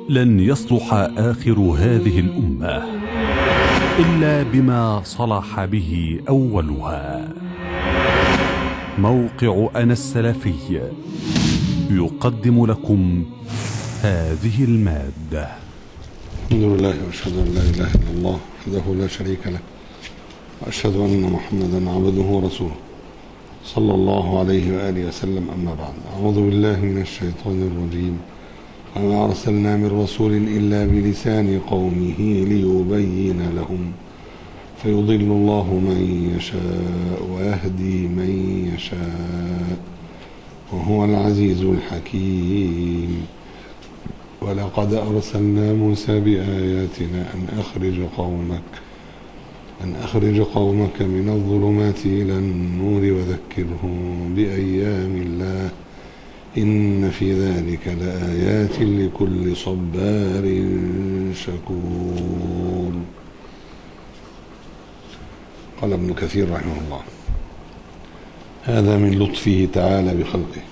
لن يصلح اخر هذه الامه الا بما صلح به اولها موقع انا السلفي يقدم لكم هذه الماده الحمد لله واشهد ان لا اله الا الله وحده لا شريك له واشهد ان محمدا عبده ورسوله صلى الله عليه واله وسلم اما بعد اعوذ بالله من الشيطان الرجيم وما ارسلنا من رسول الا بلسان قومه ليبين لهم فيضل الله من يشاء ويهدي من يشاء وهو العزيز الحكيم ولقد أرسلنا موسى بآياتنا أن أخرج قومك أن أخرج قومك من الظلمات إلى النور وذكرهم بأيام الله إن في ذلك لآيات لكل صبار شكور قال ابن كثير رحمه الله هذا من لطفه تعالى بخلقه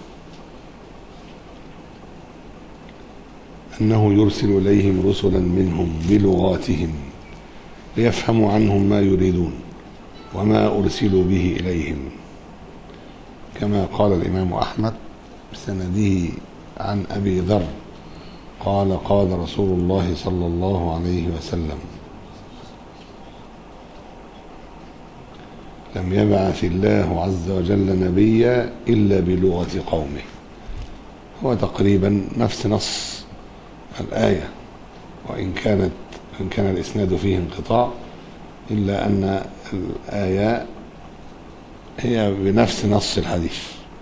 أنه يرسل إليهم رسلا منهم بلغاتهم ليفهموا عنهم ما يريدون وما أرسلوا به إليهم كما قال الإمام أحمد بسنده عن أبي ذر قال قال رسول الله صلى الله عليه وسلم لم يبعث الله عز وجل نبيا إلا بلغة قومه هو تقريبا نفس نص الآية وإن كانت إن كان الإسناد فيه انقطاع إلا أن الآية هي بنفس نص الحديث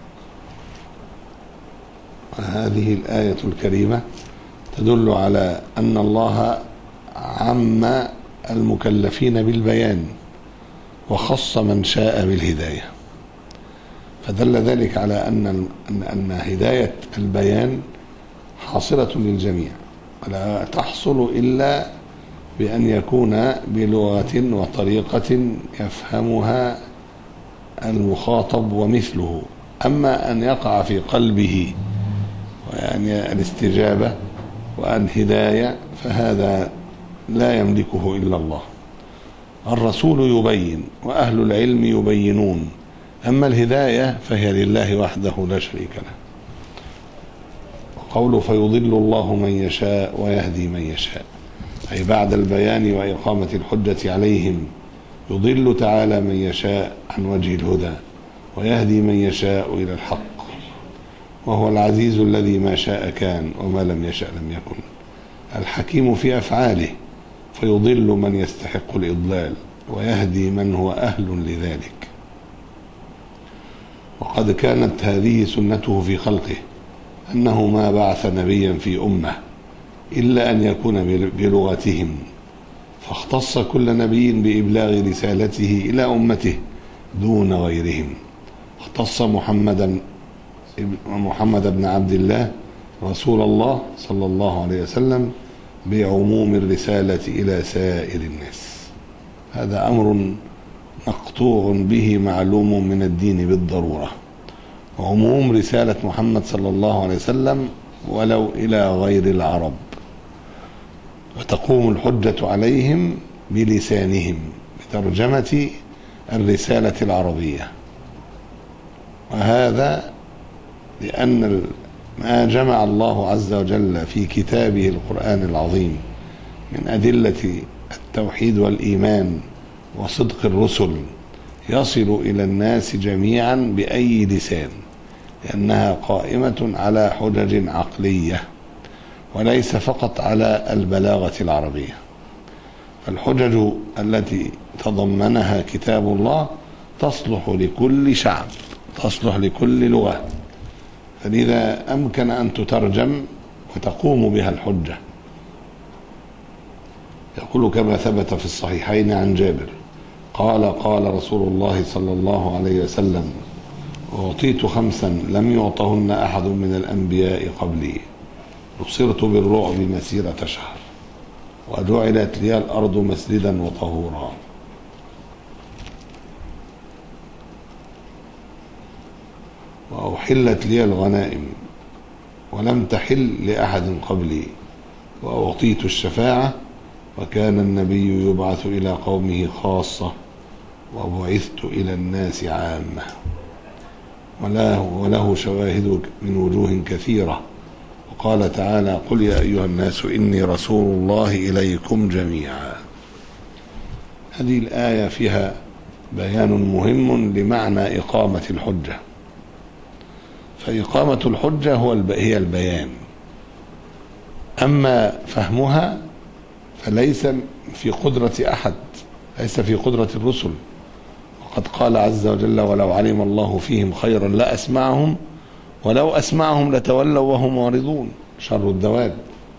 وهذه الآية الكريمة تدل على أن الله عم المكلفين بالبيان وخص من شاء بالهداية فدل ذلك على أن أن هداية البيان حاصلة للجميع ولا تحصل إلا بأن يكون بلغة وطريقة يفهمها المخاطب ومثله أما أن يقع في قلبه يعني الاستجابة والهداية فهذا لا يملكه إلا الله الرسول يبين وأهل العلم يبينون أما الهداية فهي لله وحده لا شريك له قوله فيضل الله من يشاء ويهدي من يشاء أي بعد البيان وإقامة الحجة عليهم يضل تعالى من يشاء عن وجه الهدى ويهدي من يشاء إلى الحق وهو العزيز الذي ما شاء كان وما لم يشاء لم يكن الحكيم في أفعاله فيضل من يستحق الإضلال ويهدي من هو أهل لذلك وقد كانت هذه سنته في خلقه أنه ما بعث نبيا في أمة إلا أن يكون بلغتهم فاختص كل نبي بإبلاغ رسالته إلى أمته دون غيرهم اختص محمدا محمد بن عبد الله رسول الله صلى الله عليه وسلم بعموم الرسالة إلى سائر الناس هذا أمر مقطوع به معلوم من الدين بالضرورة عموم رسالة محمد صلى الله عليه وسلم ولو إلى غير العرب وتقوم الحجة عليهم بلسانهم بترجمة الرسالة العربية وهذا لأن ما جمع الله عز وجل في كتابه القرآن العظيم من أدلة التوحيد والإيمان وصدق الرسل يصل إلى الناس جميعا بأي لسان لأنها قائمة على حجج عقلية وليس فقط على البلاغة العربية الحجج التي تضمنها كتاب الله تصلح لكل شعب تصلح لكل لغة فلذا أمكن أن تترجم وتقوم بها الحجة يقول كما ثبت في الصحيحين عن جابر قال قال رسول الله صلى الله عليه وسلم أعطيت خمسا لم يعطهن أحد من الأنبياء قبلي نصرت بالرعب مسيرة شهر وجعلت لي الأرض مسجدا وطهورا وأحلت لي الغنائم ولم تحل لأحد قبلي وأعطيت الشفاعة وكان النبي يبعث إلى قومه خاصة وبعثت إلى الناس عامة وله, وله شواهد من وجوه كثيرة وقال تعالى قل يا أيها الناس إني رسول الله إليكم جميعا هذه الآية فيها بيان مهم لمعنى إقامة الحجة فإقامة الحجة هو هي البيان أما فهمها فليس في قدرة أحد ليس في قدرة الرسل وقد قال عز وجل ولو علم الله فيهم خيرا لأسمعهم ولو أسمعهم لتولوا وهم معرضون شر الدواب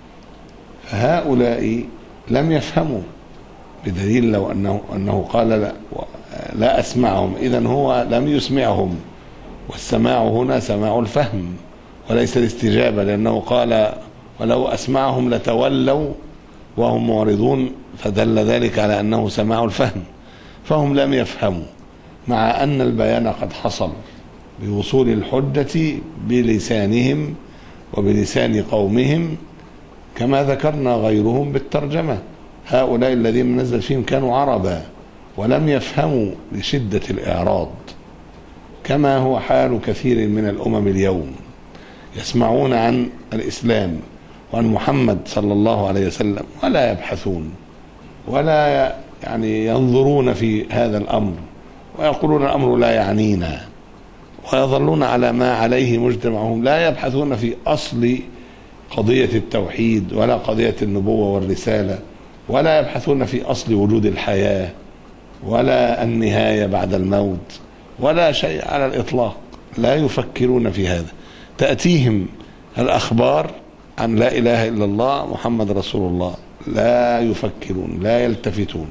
فهؤلاء لم يفهموا بدليل لو أنه, أنه قال لا, لا أسمعهم إذا هو لم يسمعهم والسماع هنا سماع الفهم وليس الاستجابة لأنه قال ولو أسمعهم لتولوا وهم معرضون فدل ذلك على أنه سماع الفهم فهم لم يفهموا مع أن البيان قد حصل بوصول الحجة بلسانهم وبلسان قومهم كما ذكرنا غيرهم بالترجمة هؤلاء الذين نزل فيهم كانوا عربا ولم يفهموا لشدة الإعراض كما هو حال كثير من الأمم اليوم يسمعون عن الإسلام وعن محمد صلى الله عليه وسلم ولا يبحثون ولا يعني ينظرون في هذا الأمر ويقولون الأمر لا يعنينا ويظلون على ما عليه مجتمعهم لا يبحثون في أصل قضية التوحيد ولا قضية النبوة والرسالة ولا يبحثون في أصل وجود الحياة ولا النهاية بعد الموت ولا شيء على الإطلاق لا يفكرون في هذا تأتيهم الأخبار عن لا إله إلا الله محمد رسول الله لا يفكرون لا يلتفتون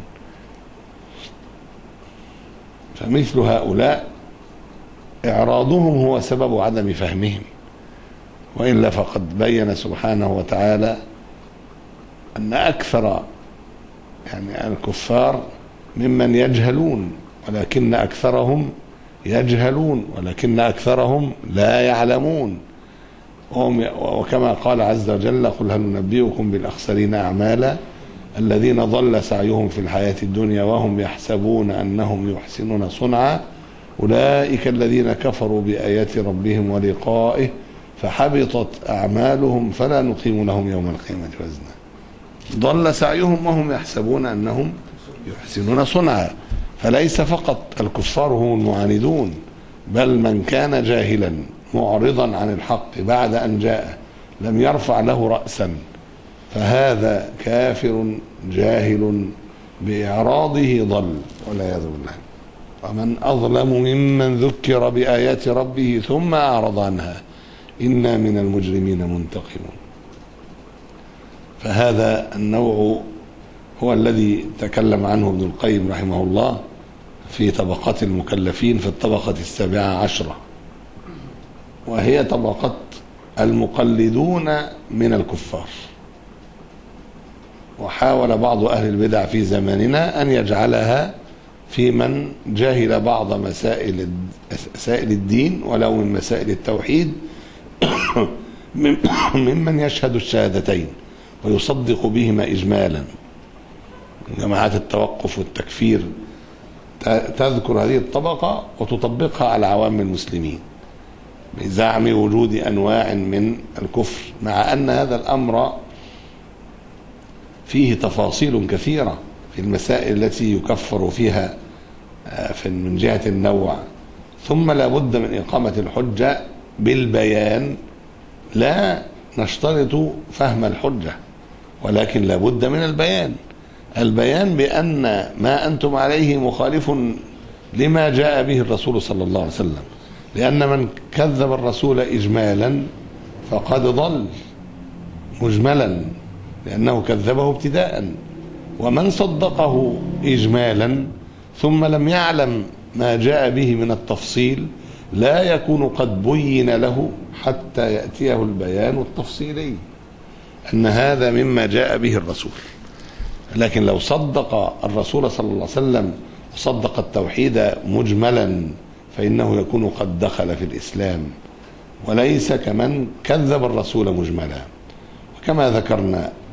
فمثل هؤلاء إعراضهم هو سبب عدم فهمهم وإلا فقد بين سبحانه وتعالى أن أكثر يعني الكفار ممن يجهلون ولكن أكثرهم يجهلون ولكن أكثرهم لا يعلمون وهم وكما قال عز وجل قل هل ننبئكم بالأخسرين أعمالا الذين ضل سعيهم في الحياة الدنيا وهم يحسبون أنهم يحسنون صنعا أولئك الذين كفروا بآيات ربهم ولقائه فحبطت أعمالهم فلا نقيم لهم يوم القيامة وزنا ضل سعيهم وهم يحسبون أنهم يحسنون صنعا فليس فقط الكفار هم المعاندون بل من كان جاهلا معرضا عن الحق بعد أن جاء لم يرفع له رأسا فهذا كافر جاهل بإعراضه ضل والعياذ بالله ومن أظلم ممن ذكر بآيات ربه ثم أعرض عنها إنا من المجرمين منتقمون فهذا النوع هو الذي تكلم عنه ابن القيم رحمه الله في طبقات المكلفين في الطبقة السابعة عشرة وهي طبقة المقلدون من الكفار وحاول بعض أهل البدع في زماننا أن يجعلها في من جهل بعض مسائل مسائل الدين ولو من مسائل التوحيد ممن يشهد الشهادتين ويصدق بهما إجمالا جماعات التوقف والتكفير تذكر هذه الطبقة وتطبقها على عوام المسلمين بزعم وجود أنواع من الكفر مع أن هذا الأمر فيه تفاصيل كثيرة في المسائل التي يكفر فيها من جهة النوع ثم لا بد من إقامة الحجة بالبيان لا نشترط فهم الحجة ولكن لا بد من البيان البيان بأن ما أنتم عليه مخالف لما جاء به الرسول صلى الله عليه وسلم لأن من كذب الرسول إجمالا فقد ضل مجملا لأنه كذبه ابتداء ومن صدقه إجمالا ثم لم يعلم ما جاء به من التفصيل لا يكون قد بين له حتى يأتيه البيان التفصيلي أن هذا مما جاء به الرسول لكن لو صدق الرسول صلى الله عليه وسلم وصدق التوحيد مجملا فإنه يكون قد دخل في الإسلام وليس كمن كذب الرسول مجملا وكما ذكرنا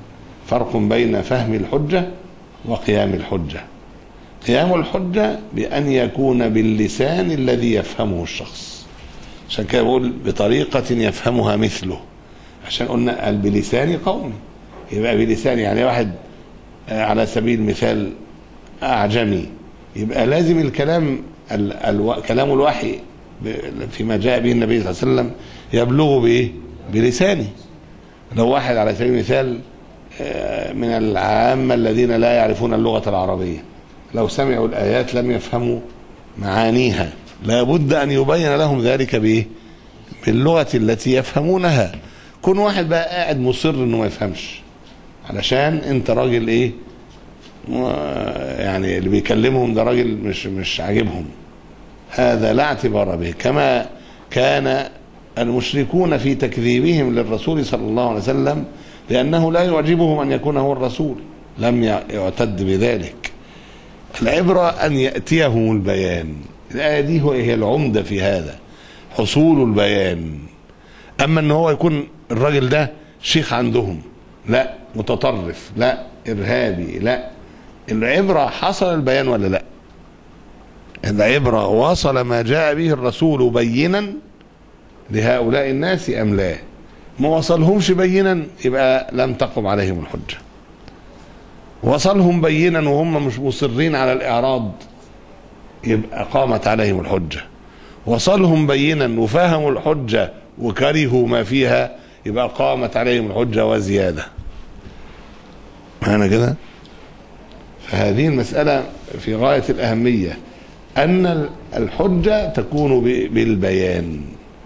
فرق بين فهم الحجة وقيام الحجة قيام الحجة بأن يكون باللسان الذي يفهمه الشخص عشان كده بقول بطريقة يفهمها مثله عشان قلنا قال بلسان قومي يبقى بلسان يعني واحد آه، على سبيل المثال أعجمي يبقى لازم الكلام ال ال كلام الوحي ب- فيما جاء به النبي صلى الله عليه وسلم يبلغ بإيه؟ بلسانه لو واحد على سبيل المثال آه، من العامة الذين لا يعرفون اللغة العربية لو سمعوا الآيات لم يفهموا معانيها لابد أن يبين لهم ذلك بإيه؟ باللغة التي يفهمونها كون واحد بقى قاعد مصر انه ما يفهمش علشان انت راجل ايه و- يعني اللي بيكلمهم ده راجل مش مش عاجبهم هذا لا اعتبار به كما كان المشركون في تكذيبهم للرسول صلى الله عليه وسلم لأنه لا يعجبهم أن يكون هو الرسول لم يع- يعتد بذلك العبرة أن يأتيهم البيان الآية دي هو هي العمدة في هذا حصول البيان أما أن هو يكون الراجل ده شيخ عندهم لا متطرف لا إرهابي لا العبرة حصل البيان ولا لا العبرة وصل ما جاء به الرسول بينا لهؤلاء الناس أم لا ما وصلهمش بينا يبقى لم تقم عليهم الحجة وصلهم بينا وهم مش مصرين على الإعراض يبقى قامت عليهم الحجة وصلهم بينا وفهموا الحجة وكرهوا ما فيها يبقى قامت عليهم الحجة وزيادة معنا كده فهذه المسألة في غاية الأهمية أن الحجة تكون ب- بالبيان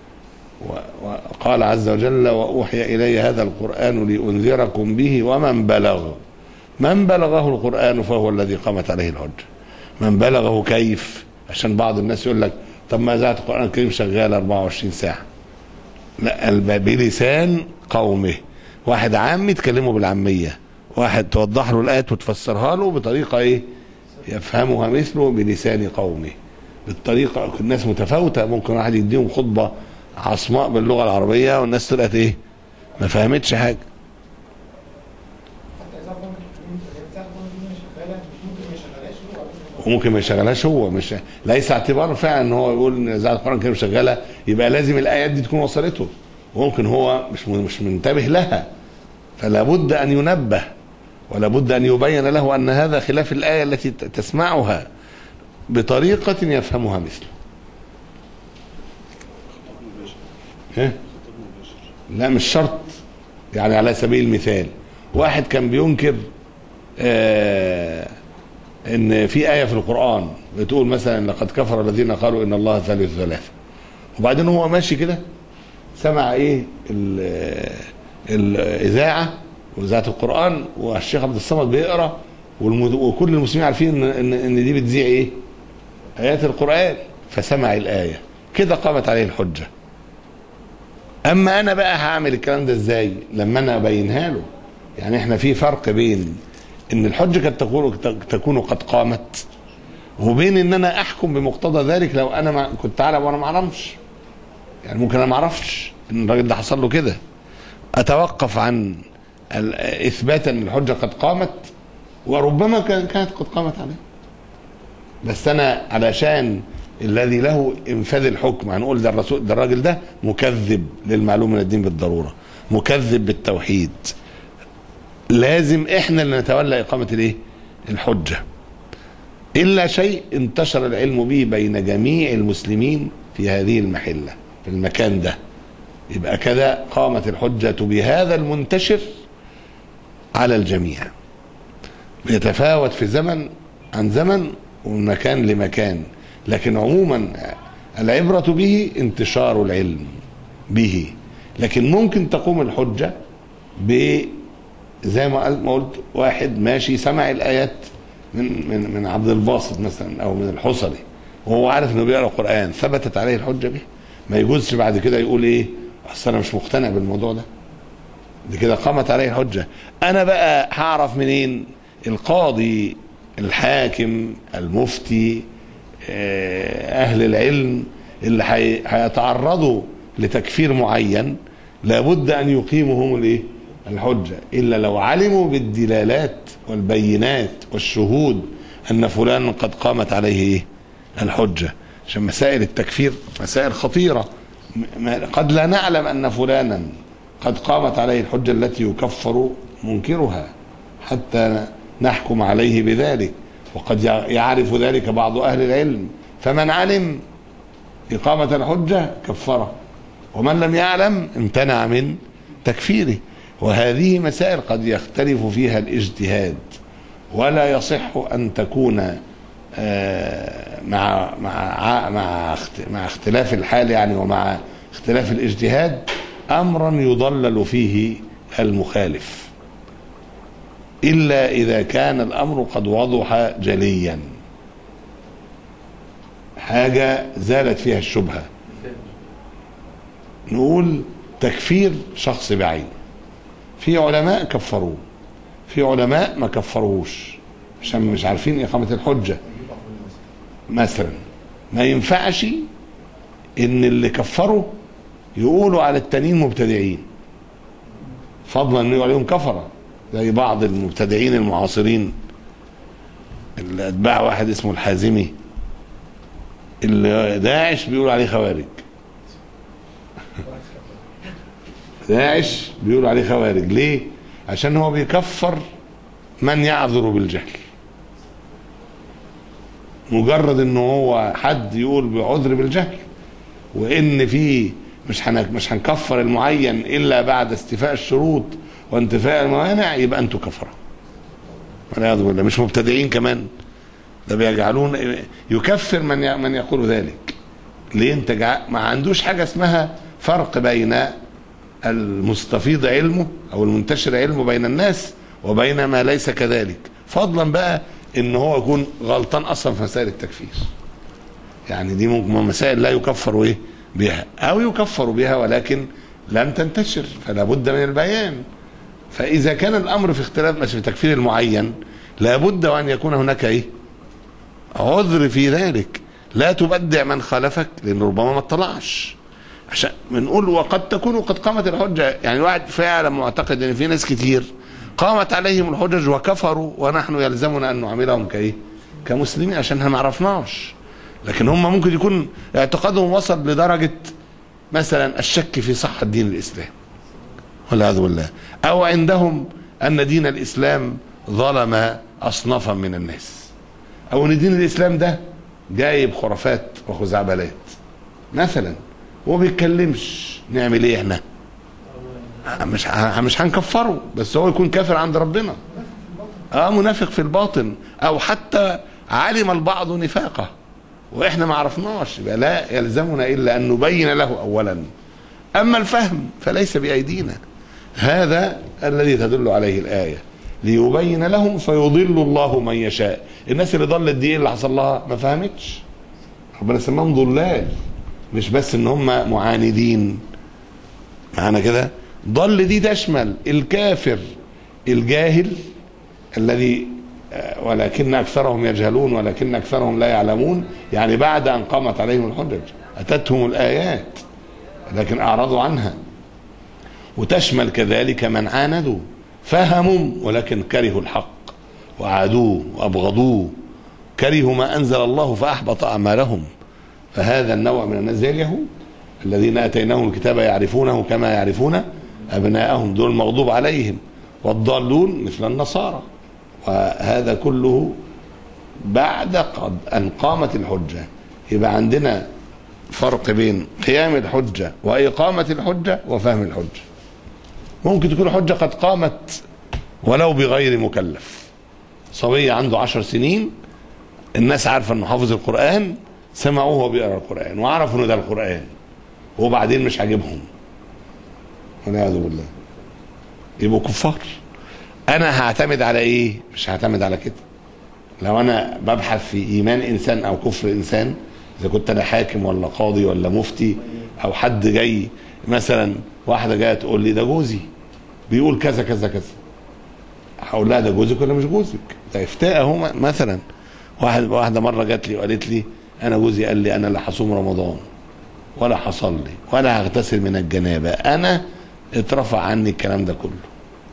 و- وقال عز وجل وأوحي إلي هذا القرآن لأنذركم به ومن بلغ من بلغه القرآن فهو الذي قامت عليه الحجة من بلغه كيف عشان بعض الناس يقول لك طب ما إذاعة القرآن الكريم شغالة 24 ساعة لا الب- بلسان قومه واحد عامي تكلمه بالعامية واحد توضح له الآيات وتفسرها له بطريقة إيه يفهمها مثله بلسان قومه بالطريقة الناس متفاوتة ممكن واحد يديهم خطبة عصماء باللغة العربية والناس طلعت إيه ما فهمتش حاجة حتى اذا كان اذا كان الدنيا شغاله ممكن ما يشغلهاش هو وممكن ما يشغلهاش هو مش ليس اعتبار فعلا ان هو يقول ان اذاعه القران الكريم شغاله يبقى لازم الايات دي تكون وصلته وممكن هو مش مش منتبه لها فلا بد ان ينبه ولا بد ان يبين له ان هذا خلاف الايه التي ت- تسمعها بطريقه يفهمها مثله إيه؟ لا مش شرط يعني على سبيل المثال واحد كان بينكر آه ان في ايه في القران بتقول مثلا لقد كفر الذين قالوا ان الله ثالث ثلاثه وبعدين هو ماشي كده سمع ايه ال- الاذاعه واذاعه القران والشيخ عبد الصمد بيقرا والمد- وكل المسلمين عارفين ان ان, إن دي بتذيع ايه ايات القران فسمع الايه كده قامت عليه الحجه اما انا بقى هعمل الكلام ده ازاي لما انا ابينها له يعني احنا في فرق بين ان الحجه قد تكون تكون قد قامت وبين ان انا احكم بمقتضى ذلك لو انا ما كنت اعلم وانا ما اعرفش يعني ممكن انا ما اعرفش ان الراجل ده حصل له كده اتوقف عن ال- اثبات ان الحجه قد قامت وربما كان- كانت قد قامت عليه بس انا علشان الذي له انفاذ الحكم هنقول ده الرسول ده الراجل ده مكذب للمعلوم من الدين بالضروره مكذب بالتوحيد لازم احنا اللي نتولى اقامه الايه الحجه الا شيء انتشر العلم به بين جميع المسلمين في هذه المحله في المكان ده يبقى كذا قامت الحجه بهذا المنتشر على الجميع بيتفاوت في زمن عن زمن ومن مكان لمكان لكن عموما العبرة به انتشار العلم به لكن ممكن تقوم الحجة ب زي ما قال- ما قلت واحد ماشي سمع الآيات من من من عبد الباسط مثلا أو من الحصري وهو عارف إنه بيقرأ قرآن ثبتت عليه الحجة به ما يجوزش بعد كده يقول إيه أصل أنا مش مقتنع بالموضوع ده دي كده قامت عليه الحجة أنا بقى هعرف منين القاضي الحاكم المفتي آه، أهل العلم اللي هي- هيتعرضوا لتكفير معين لابد أن يقيموا هم الإيه الحجة إلا لو علموا بالدلالات والبينات والشهود أن فلان قد قامت عليه إيه؟ الحجة عشان مسائل التكفير مسائل خطيرة م- ما- قد لا نعلم أن فلانا قد قامت عليه الحجة التي يكفر منكرها حتى نحكم عليه بذلك وقد يع- يعرف ذلك بعض أهل العلم فمن علم إقامة الحجة كفره ومن لم يعلم امتنع من تكفيره وهذه مسائل قد يختلف فيها الاجتهاد ولا يصح ان تكون آه، مع مع ع- مع اخت- مع اختلاف الحال يعني ومع اختلاف الاجتهاد امرا يضلل فيه المخالف الا اذا كان الامر قد وضح جليا حاجه زالت فيها الشبهه نقول تكفير شخص بعينه في علماء كفروه في علماء ما كفروهوش عشان مش عارفين إقامة الحجة مثلا ما ينفعش إن اللي كفروا يقولوا على التانيين مبتدعين فضلا إنه عليهم كفرة زي بعض المبتدعين المعاصرين اللي أتباع واحد اسمه الحازمي اللي داعش بيقول عليه خوارج داعش بيقولوا عليه خوارج ليه عشان هو بيكفر من يعذر بالجهل مجرد ان هو حد يقول بعذر بالجهل وان في مش هن مش هنكفر المعين الا بعد استيفاء الشروط وانتفاء الموانع يبقى انتوا كفره والعياذ بالله مش مبتدعين كمان ده بيجعلون يكفر من ي- من يقول ذلك ليه انت جع... ما عندوش حاجه اسمها فرق بين المستفيض علمه او المنتشر علمه بين الناس وبين ما ليس كذلك فضلا بقى ان هو يكون غلطان اصلا في مسائل التكفير يعني دي ممكن مسائل لا يكفر ايه بها او يكفر بها ولكن لم تنتشر فلا بد من البيان فاذا كان الامر في اختلاف مش في تكفير المعين لابد وان يكون هناك ايه عذر في ذلك لا تبدع من خالفك لان ربما ما اطلعش عشان بنقول وقد تكون قد قامت الحجه يعني واحد فعلا معتقد ان في ناس كتير قامت عليهم الحجج وكفروا ونحن يلزمنا ان نعاملهم كايه؟ كمسلمين عشان ما عرفناش لكن هم ممكن يكون اعتقادهم وصل لدرجه مثلا الشك في صحه دين الاسلام والعياذ بالله او عندهم ان دين الاسلام ظلم اصنافا من الناس او ان دين الاسلام ده جايب خرافات وخزعبلات مثلا هو بيتكلمش نعمل ايه احنا مش ه- مش هنكفره بس هو يكون كافر عند ربنا اه منافق في الباطن او حتى علم البعض نفاقه واحنا ما عرفناش يبقى لا يلزمنا الا ان نبين له اولا اما الفهم فليس بايدينا هذا الذي تدل عليه الايه ليبين لهم فيضل الله من يشاء الناس اللي ضلت دي إيه اللي حصل لها ما فهمتش ربنا سماهم ضلال مش بس ان هم معاندين معانا كده ضل دي تشمل الكافر الجاهل الذي آه، ولكن اكثرهم يجهلون ولكن اكثرهم لا يعلمون يعني بعد ان قامت عليهم الحجج اتتهم الايات لكن اعرضوا عنها وتشمل كذلك من عاندوا فهموا ولكن كرهوا الحق وعادوه وابغضوه كرهوا ما انزل الله فاحبط اعمالهم فهذا النوع من الناس زي اليهود الذين اتيناهم الكتاب يعرفونه كما يعرفون ابناءهم دول المغضوب عليهم والضالون مثل النصارى وهذا كله بعد قد ان قامت الحجه يبقى عندنا فرق بين قيام الحجه واقامه الحجه وفهم الحجه ممكن تكون الحجه قد قامت ولو بغير مكلف صبي عنده عشر سنين الناس عارفه انه حافظ القران سمعوه وهو بيقرا القران وعرفوا ان ده القران وبعدين مش عاجبهم والعياذ بالله يبقوا كفار انا هعتمد على ايه مش هعتمد على كده لو انا ببحث في ايمان انسان او كفر انسان اذا كنت انا حاكم ولا قاضي ولا مفتي او حد جاي مثلا واحده جايه تقول لي ده جوزي بيقول كذا كذا كذا هقول لها ده جوزك ولا مش جوزك ده افتاء اهو م- مثلا واحد واحده مره جات لي وقالت لي انا جوزي قال لي انا لا هصوم رمضان ولا هصلي ولا هغتسل من الجنابه انا اترفع عني الكلام ده كله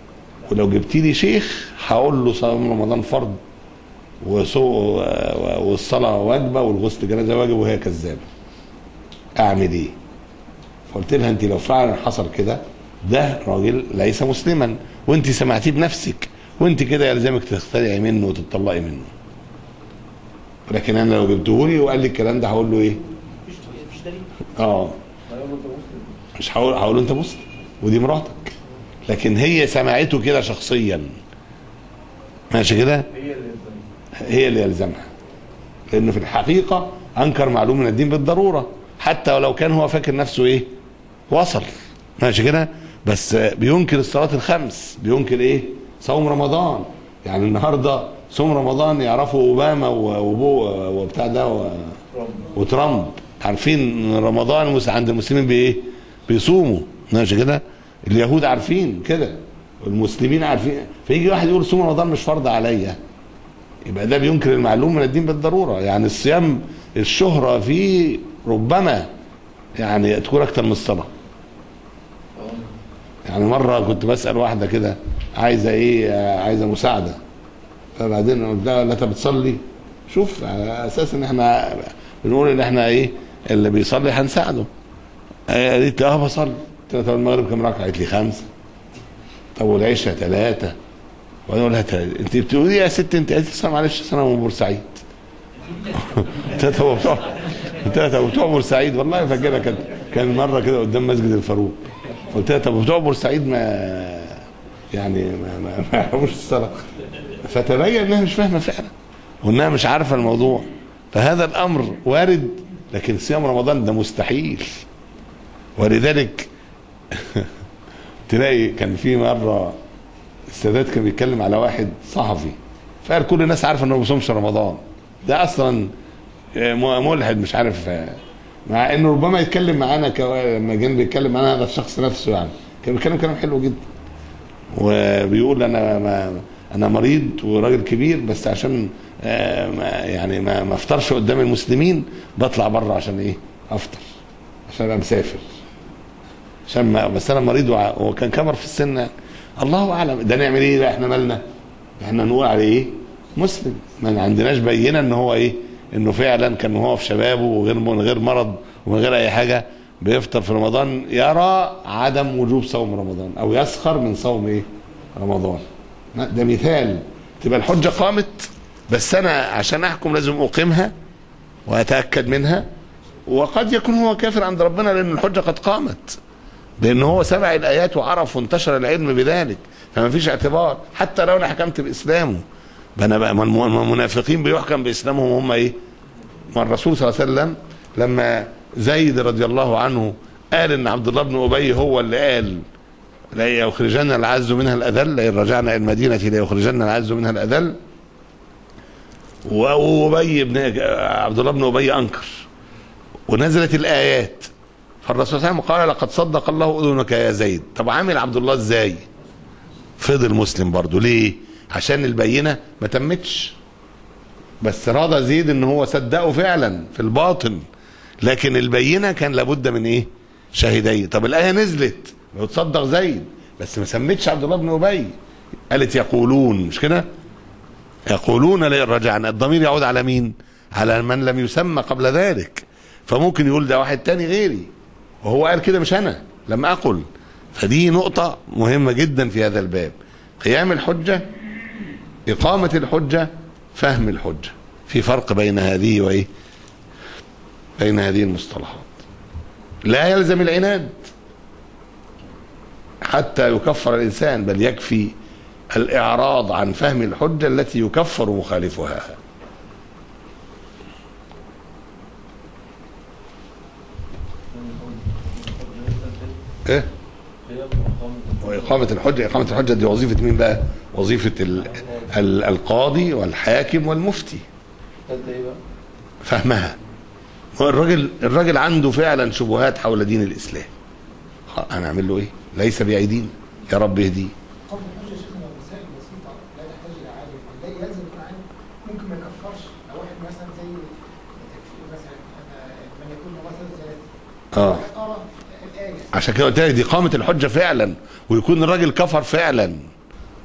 ولو جبت لي شيخ هقول له صوم رمضان فرض وسو والصلاه واجبه والغسل جنازه واجب وهي كذابه اعمل ايه فقلت لها انت لو فعلا حصل كده ده راجل ليس مسلما وانت سمعتيه بنفسك وانت كده يلزمك تختلعي منه وتطلقي منه لكن انا لو جبته لي وقال لي الكلام ده هقول له ايه اه مش هقول هقول له انت مسلم ودي مراتك لكن هي سمعته كده شخصيا ماشي كده هي اللي يلزمها لانه في الحقيقه انكر معلوم من الدين بالضروره حتى ولو كان هو فاكر نفسه ايه وصل ماشي كده بس بينكر الصلاه الخمس بينكر ايه صوم رمضان يعني النهارده صوم رمضان يعرفوا اوباما و- وبو وبتاع ده و- وترامب عارفين إن رمضان مس- عند المسلمين بايه بيصوموا ماشي كده اليهود عارفين كده والمسلمين عارفين فيجي واحد يقول صوم رمضان مش فرض عليا يبقى ده بينكر المعلوم من الدين بالضروره يعني الصيام الشهره فيه ربما يعني تكون اكتر من الصلاه يعني مره كنت بسال واحده كده عايزه ايه آه، عايزه مساعده فبعدين قلت لها لا انت بتصلي شوف على اساس ان احنا بنقول ان احنا ايه اللي بيصلي هنساعده آه، قالت لي اه بصلي قلت لها طب المغرب كام ركعه قالت لي خمسه طب والعشاء ثلاثه وبعدين اقول لها تلاتة. انت بتقولي إيه يا ست انت قالت لي أصل معلش أصل انا من بورسعيد قلت لها طب بتوع قلت لها طب بتوع بورسعيد والله فاكرها كان كان مره كده قدام مسجد الفاروق قلت لها طب بتوع بورسعيد ما يعني ما ما ما يعرفوش الصلاه فتبين انها مش فاهمه فعلا وانها مش عارفه الموضوع فهذا الامر وارد لكن صيام رمضان ده مستحيل ولذلك تلاقي كان في مره السادات كان بيتكلم على واحد صحفي فقال كل الناس عارفه انه ما بيصومش رمضان ده اصلا م- ملحد مش عارف مع انه ربما يتكلم معانا كو- لما كان بيتكلم معانا هذا الشخص نفسه يعني كان بيتكلم كلام حلو جدا وبيقول انا ما انا مريض وراجل كبير بس عشان آه، ما يعني ما ما افطرش قدام المسلمين بطلع بره عشان ايه افطر عشان ابقى مسافر عشان ما بس انا مريض وع- وكان كبر في السن يعني. الله اعلم ده نعمل ايه بقى احنا مالنا احنا نقول عليه ايه مسلم ما عندناش بينه ان هو ايه انه فعلا كان هو في شبابه وغير من غير مرض ومن غير اي حاجه بيفطر في رمضان يرى عدم وجوب صوم رمضان او يسخر من صوم ايه رمضان ده مثال تبقى الحجه قامت بس انا عشان احكم لازم اقيمها واتاكد منها وقد يكون هو كافر عند ربنا لان الحجه قد قامت لان هو سمع الايات وعرف وانتشر العلم بذلك فما فيش اعتبار حتى لو انا حكمت باسلامه بقى انا بقى ما الم- ما المنافقين بيحكم باسلامهم هم ايه؟ ما الرسول صلى الله عليه وسلم لما زيد رضي الله عنه قال ان عبد الله بن ابي هو اللي قال لا يخرجن العز منها الاذل لئن رجعنا الى المدينه ليخرجن العز منها الاذل وابي بن عبد الله بن ابي انكر ونزلت الايات فالرسول صلى الله عليه وسلم قال لقد صدق الله اذنك يا زيد طب عامل عبد الله ازاي فضل مسلم برضه ليه عشان البينه ما تمتش بس راضى زيد ان هو صدقه فعلا في الباطن لكن البينه كان لابد من ايه شاهدين طب الايه نزلت وتصدق زيد بس ما سمتش عبد الله بن ابي قالت يقولون مش كده يقولون لئن رجعنا الضمير يعود على مين على من لم يسمى قبل ذلك فممكن يقول ده واحد تاني غيري وهو قال كده مش انا لم اقل فدي نقطة مهمة جدا في هذا الباب قيام الحجة إقامة الحجة فهم الحجة في فرق بين هذه وإيه بين هذه المصطلحات لا يلزم العناد حتى يكفر الإنسان بل يكفي الإعراض عن فهم الحجة التي يكفر مخالفها إيه؟ وإقامة الحجة إقامة الحجة دي وظيفة مين بقى؟ وظيفة ال ال القاضي والحاكم والمفتي فهمها هو الراجل الراجل عنده فعلا شبهات حول دين الإسلام هنعمل له إيه؟ ليس بأيدينا يا رب اهديه قبل الحجه شيخنا مسائل بسيطه لا تحتاج الى عالم لا يلزم يكون عالم ممكن ما يكفرش لو واحد مثلا زي تكفير مثلا أنا- من يكون مثلا ثلاثه اه واحد قرا الايه عشان كده قلت لك دي قامة الحجة فعلا ويكون الراجل كفر فعلا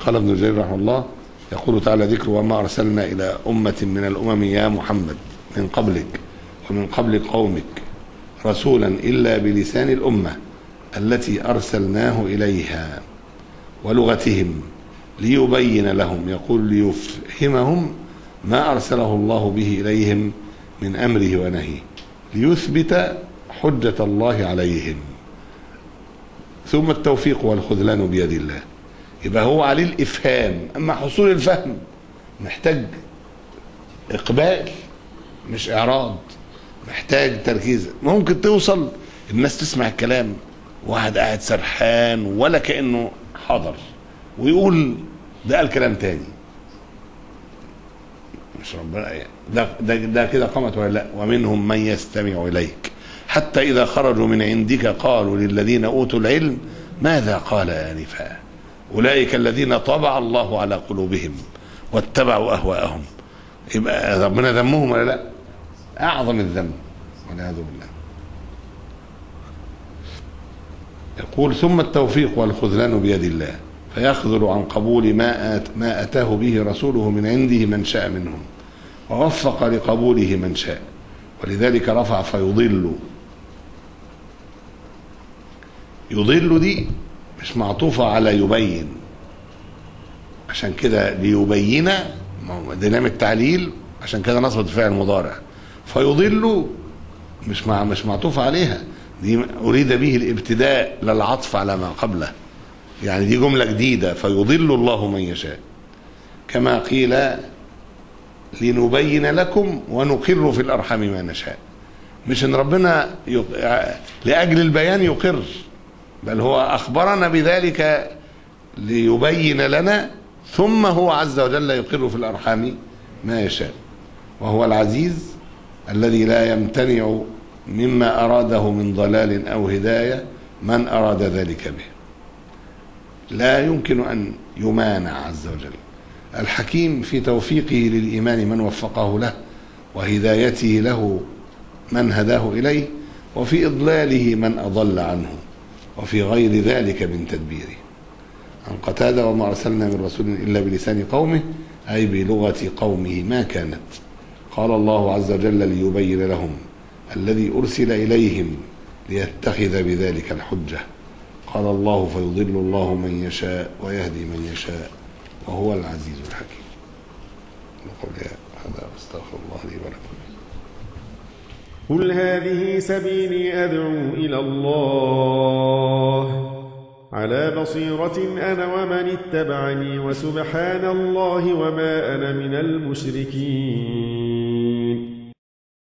قال ابن جرير رحمه الله يقول تعالى ذكر وما أرسلنا إلى أمة من الأمم يا محمد من قبلك ومن قبل قومك رسولا إلا بلسان الأمة التي أرسلناه إليها ولغتهم ليبين لهم يقول ليفهمهم ما أرسله الله به إليهم من أمره ونهيه ليثبت حجة الله عليهم ثم التوفيق والخذلان بيد الله يبقى هو عليه الإفهام أما حصول الفهم محتاج إقبال مش إعراض محتاج تركيز ممكن توصل الناس تسمع الكلام واحد قاعد سرحان ولا كأنه حضر ويقول ده قال كلام تاني مش ربنا ده ده, ده كده قامت ولا لا ومنهم من يستمع اليك حتى اذا خرجوا من عندك قالوا للذين اوتوا العلم ماذا قال انفا اولئك الذين طبع الله على قلوبهم واتبعوا اهواءهم يبقى ربنا ذمهم ولا لا اعظم الذنب والعياذ بالله يقول ثم التوفيق والخذلان بيد الله فيخذل عن قبول ما آت ما أتاه به رسوله من عنده من شاء منهم ووفق لقبوله من شاء ولذلك رفع فيضل يضل دي مش معطوفة على يبين عشان كده ليبين دينام التعليل عشان كده نصبت فعل مضارع فيضل مش مع مش معطوف عليها دي أريد به الابتداء للعطف على ما قبله يعني دي جملة جديدة فيضل الله من يشاء كما قيل لنبين لكم ونقر في الأرحام ما نشاء مش ان ربنا يق... لأجل البيان يقر بل هو أخبرنا بذلك ليبين لنا ثم هو عز وجل يقر في الأرحام ما يشاء وهو العزيز الذي لا يمتنع مما أراده من ضلال أو هداية من أراد ذلك به لا يمكن أن يمانع عز وجل الحكيم في توفيقه للإيمان من وفقه له وهدايته له من هداه إليه وفي إضلاله من أضل عنه وفي غير ذلك من تدبيره عن قتادة وما أرسلنا من رسول إلا بلسان قومه أي بلغة قومه ما كانت قال الله عز وجل ليبين لهم الذي أرسل إليهم ليتخذ بذلك الحجة قال الله فيضل الله من يشاء ويهدي من يشاء وهو العزيز الحكيم نقول هذا استغفر الله لي ولكم قل هذه سبيلي أدعو إلى الله على بصيرة أنا ومن اتبعني وسبحان الله وما أنا من المشركين